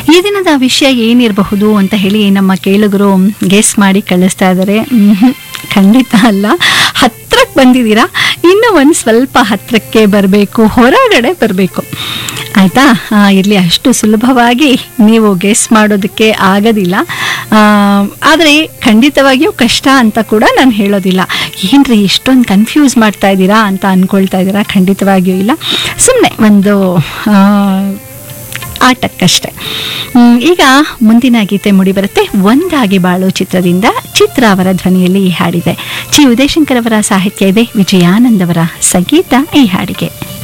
ಈ ದಿನದ ವಿಷಯ ಏನಿರಬಹುದು ಅಂತ ಹೇಳಿ ನಮ್ಮ ಕೇಳುಗರು ಗೆಸ್ ಮಾಡಿ ಕಳಿಸ್ತಾ ಇದ್ದಾರೆ ಮ್ಹೂ, ಖಂಡಿತ ಅಲ್ಲ ಹತ್ರಕ್ಕೆ ಬಂದಿದ್ದೀರಾ ಇನ್ನು ಒಂದು ಸ್ವಲ್ಪ ಹತ್ರಕ್ಕೆ ಬರಬೇಕು ಹೊರಗಡೆ ಬರಬೇಕು ಆಯಿತಾ ಇರಲಿ ಅಷ್ಟು ಸುಲಭವಾಗಿ ನೀವು ಗೆಸ್ ಮಾಡೋದಕ್ಕೆ ಆಗೋದಿಲ್ಲ ಆದರೆ ಖಂಡಿತವಾಗಿಯೂ ಕಷ್ಟ ಅಂತ ಕೂಡ ನಾನು ಹೇಳೋದಿಲ್ಲ ಏನ್ರಿ ಇಷ್ಟೊಂದು ಕನ್ಫ್ಯೂಸ್ ಮಾಡ್ತಾ ಇದ್ದೀರಾ ಅಂತ ಅಂದ್ಕೊಳ್ತಾ ಇದ್ದೀರಾ ಖಂಡಿತವಾಗಿಯೂ ಇಲ್ಲ ಸುಮ್ಮನೆ ಒಂದು ಆ, ಆಟಕ್ಕಷ್ಟೆ ಹ್ಮ್, ಈಗ ಮುಂದಿನ ಗೀತೆ ಮೂಡಿಬರುತ್ತೆ ಒಂದಾಗಿ ಬಾಳು ಚಿತ್ರದಿಂದ ಚಿತ್ರ ಅವರ ಧ್ವನಿಯಲ್ಲಿ ಈ ಹಾಡಿದೆ ಚಿ ಉದಯಶಂಕರ್ ಅವರ ಸಾಹಿತ್ಯ ಇದೆ ವಿಜಯಾನಂದ್ ಅವರ ಸಂಗೀತ ಈ ಹಾಡಿಗೆ